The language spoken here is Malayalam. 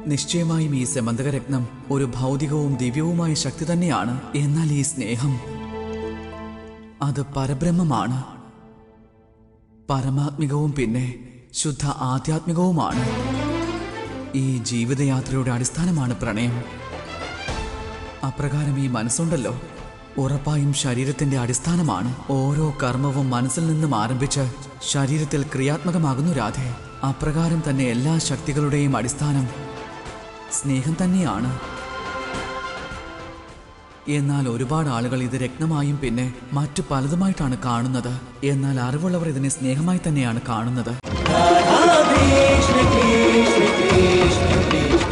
നിശ്ചയമായും ഈ സെമന്തകരത്നം ഒരു ഭൗതികവും ദിവ്യവുമായ ശക്തി തന്നെയാണ് എന്നാൽ ഈ സ്നേഹം അത് പരബ്രഹ്മമാണ് പരമാത്മികവും പിന്നെ ശുദ്ധ ആധ്യാത്മികവുമാണ് ഈ ജീവിതയാത്രയുടെ അടിസ്ഥാനമാണ് പ്രണയം അപ്രകാരം ഈ മനസ്സുണ്ടല്ലോ ഉറപ്പായും ശരീരത്തിന്റെ അടിസ്ഥാനമാണ് ഓരോ കർമ്മവും മനസ്സിൽ നിന്നും ആരംഭിച്ച് ശരീരത്തിൽ ക്രിയാത്മകമാകുന്നു രാധെ അപ്രകാരം തന്നെ എല്ലാ ശക്തികളുടെയും അടിസ്ഥാനം സ്നേഹം തന്നെയാണ് എന്നാൽ ഒരുപാട് ആളുകൾ ഇത് രത്നമായും പിന്നെ മറ്റു പലതുമായിട്ടാണ് കാണുന്നത് എന്നാൽ അറിവുള്ളവർ ഇതിനെ സ്നേഹമായി തന്നെയാണ് കാണുന്നത് Krishna Krishna Krishna Krishna